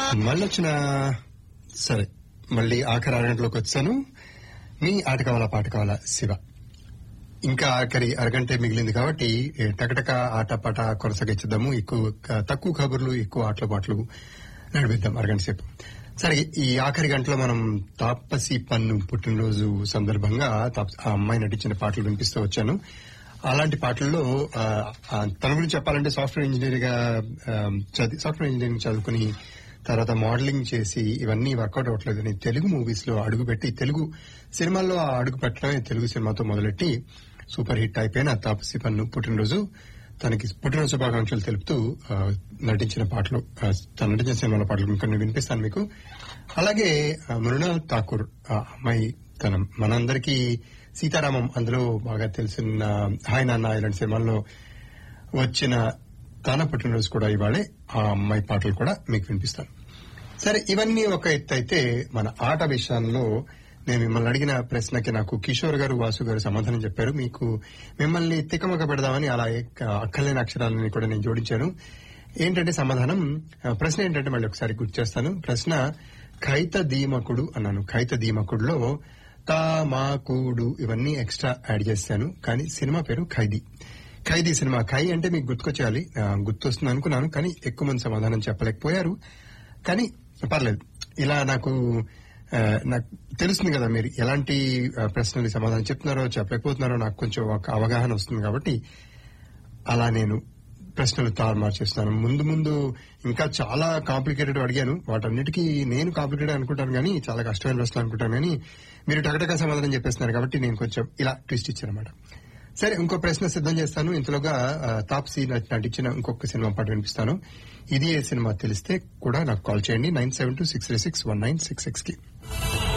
మళ్ళీ వచ్చిన సరే మళ్ళీ ఆఖరి అరగంటలోకి వచ్చాను మీ ఆట కావాలా పాట కావాలా శివ ఇంకా ఆఖరి అరగంటే మిగిలింది కాబట్టి ఏ, టకటక ఆట పాట కొనసాగించుదాము ఎక్కువ క- తక్కువ కబుర్లు ఎక్కువ ఆటల పాటలు నడిపిద్దాం అరగంట సేపు సరే ఈ ఆఖరి గంటలో మనం తాపసి పన్ను పుట్టినరోజు సందర్భంగా తాప్- ఆ అమ్మాయి నటించిన పాటలు వినిపిస్తూ వచ్చాను అలాంటి పాటల్లో ఆ, ఆ, తన గురించి చెప్పాలంటే సాఫ్ట్వేర్ ఇంజనీర్ గా ఆ, చదివి సాఫ్ట్వేర్ ఇంజనీరింగ్ చదువుకుని తర్వాత మోడలింగ్ చేసి ఇవన్నీ వర్కౌట్ అవ్వట్లేదు అని తెలుగు మూవీస్ లో అడుగుపెట్టి తెలుగు సినిమాల్లో ఆ అడుగు పెట్టడమే తెలుగు సినిమాతో మొదలెట్టి సూపర్ హిట్ అయిపోయిన తాపసి పన్ను పుట్టినరోజు తనకి పుట్టినరోజు శుభాకాంక్షలు తెలుపుతూ ఆ, నటించిన పాటలు ఆ, తను నటించిన సినిమాల పాటలు ఇంకొన్ని వినిపిస్తాను మీకు అలాగే ఆ, మృణాల్ ఠాకూర్ ఆ అమ్మాయి తన మనందరికీ సీతారామం అందులో బాగా తెలిసిన హాయ్ నాన్న ఇలాంటి సినిమాల్లో వచ్చిన తన పుట్టినరోజు కూడా ఇవాళే ఆ అమ్మాయి పాటలు కూడా మీకు వినిపిస్తాను సరే ఇవన్నీ ఒక ఎత్తు అయితే మన ఆట విషయంలో నేను మిమ్మల్ని అడిగిన ప్రశ్నకి నాకు కిషోర్ గారు వాసు గారు సమాధానం చెప్పారు మీకు మిమ్మల్ని తికమక పెడదామని అలా ఎక్క- అక్కర్లేని అక్షరాలని కూడా నేను జోడించాను ఏంటంటే సమాధానం ఆ, ప్రశ్న ఏంటంటే మళ్ళీ ఒకసారి గుర్తు చేస్తాను ప్రశ్న ఖైత దీమకుడు అన్నాను ఖైత దీమకుడులో తామాకుడు ఇవన్నీ ఎక్స్ట్రా యాడ్ చేశాను కానీ సినిమా పేరు ఖైదీ ఖైదీ సినిమా ఖై అంటే మీకు గుర్తుకొచ్చేయాలి ఆ, గుర్తొస్తుంది అనుకున్నాను కానీ ఎక్కువ మంది సమాధానం చెప్పలేకపోయారు కానీ పర్లేదు ఇలా నాకు ఆ, నాకు తెలుస్తుంది కదా మీరు ఎలాంటి ఆ, ప్రశ్నలు సమాధానం చెప్తున్నారో చెప్పలేకపోతున్నారో నాకు కొంచెం ఒక అవగాహన వస్తుంది కాబట్టి అలా నేను ప్రశ్నలు తారుమారు చేస్తున్నాను ముందు ముందు ఇంకా చాలా కాంప్లికేటెడ్ అడిగాను వాటన్నిటికీ నేను కాంప్లికేటెడ్ అనుకుంటాను కానీ చాలా కష్టమైన ప్రశ్నలు అనుకుంటాను కానీ మీరు టకటక సమాధానం చెప్పేస్తున్నారు కాబట్టి నేను కొంచెం ఇలా ట్విస్ట్ ఇచ్చానమాట సరే ఇంకో ప్రశ్న సిద్ధం చేస్తాను ఇంతలోగా ఆ, తాప్సీ నటి- నటించిన ఇంకొక సినిమా పాట వినిపిస్తాను ఇది ఏ సినిమా తెలిస్తే కూడా నాకు కాల్ చేయండి nine seven two six three six one nine six six కి